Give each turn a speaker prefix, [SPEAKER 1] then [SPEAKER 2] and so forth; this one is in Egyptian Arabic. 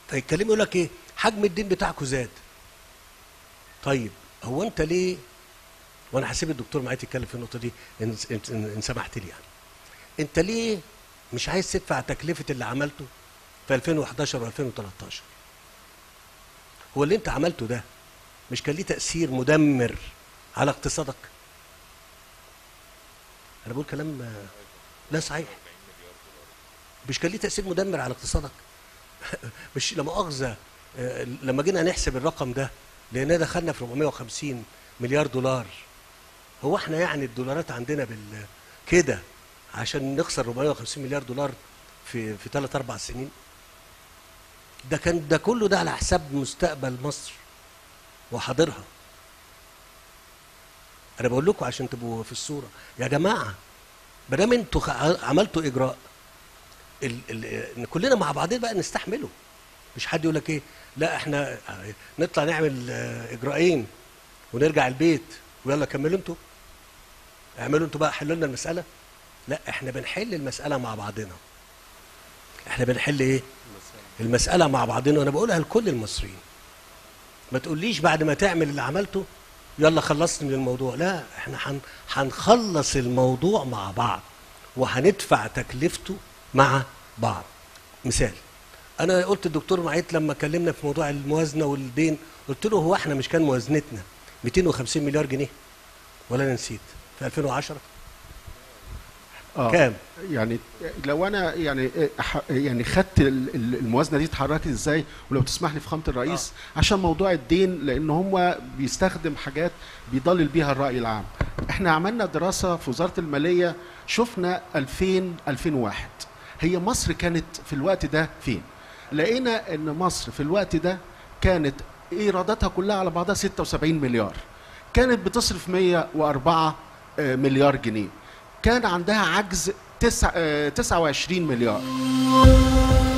[SPEAKER 1] فيتكلموا يقول لك ايه حجم الدين بتاعكم زاد طيب هو انت ليه وانا هسيب الدكتور معايا يتكلم في النقطه دي ان, إن, إن, إن سمحت لي يعني انت ليه مش عايز تدفع تكلفه اللي عملته في 2011 و2013 هو اللي انت عملته ده مش كان ليه تاثير مدمر على اقتصادك انا بقول كلام آه، لا صحيح مش كان ليه تاثير مدمر على اقتصادك مش لا مؤاخذه آه، لما جينا نحسب الرقم ده لقينا دخلنا في 450 مليار دولار هو احنا يعني الدولارات عندنا بال كده عشان نخسر 450 مليار دولار في في 3 4 سنين ده كان ده كله ده على حساب مستقبل مصر وحاضرها انا بقول لكم عشان تبقوا في الصوره يا جماعه ما دام انتوا خ- عملتوا اجراء ال ال ان كلنا مع بعضنا بقى نستحمله مش حد يقول لك ايه لا احنا نطلع نعمل آه، اجراءين ونرجع البيت ويلا كملوا انتوا اعملوا انتوا بقى حلوا لنا المساله لا احنا بنحل المساله مع بعضنا احنا بنحل ايه المساله مع بعضنا وانا بقولها لكل المصريين ما تقوليش بعد ما تعمل اللي عملته يلا خلصت من الموضوع لا احنا هن- هنخلص الموضوع مع بعض وهندفع تكلفته مع بعض مثال انا قلت الدكتور معيط لما كلمنا في موضوع الموازنه والدين قلت له هو احنا مش كان موازنتنا 250 مليار جنيه ولا انا نسيت في 2010
[SPEAKER 2] آه.
[SPEAKER 1] كام؟
[SPEAKER 2] يعني لو انا يعني ح- يعني خدت ال- ال- الموازنه دي اتحركت ازاي ولو تسمح لي فخامه الرئيس عشان موضوع الدين لان هو بيستخدم حاجات بيضلل بيها الراي العام احنا عملنا دراسه في وزاره الماليه شفنا 2000 2001 هي مصر كانت في الوقت ده فين لقينا ان مصر في الوقت ده كانت ايراداتها كلها على بعضها 76 مليار كانت بتصرف 104 آه، مليار جنيه كان عندها عجز تسع- آه، 29 مليار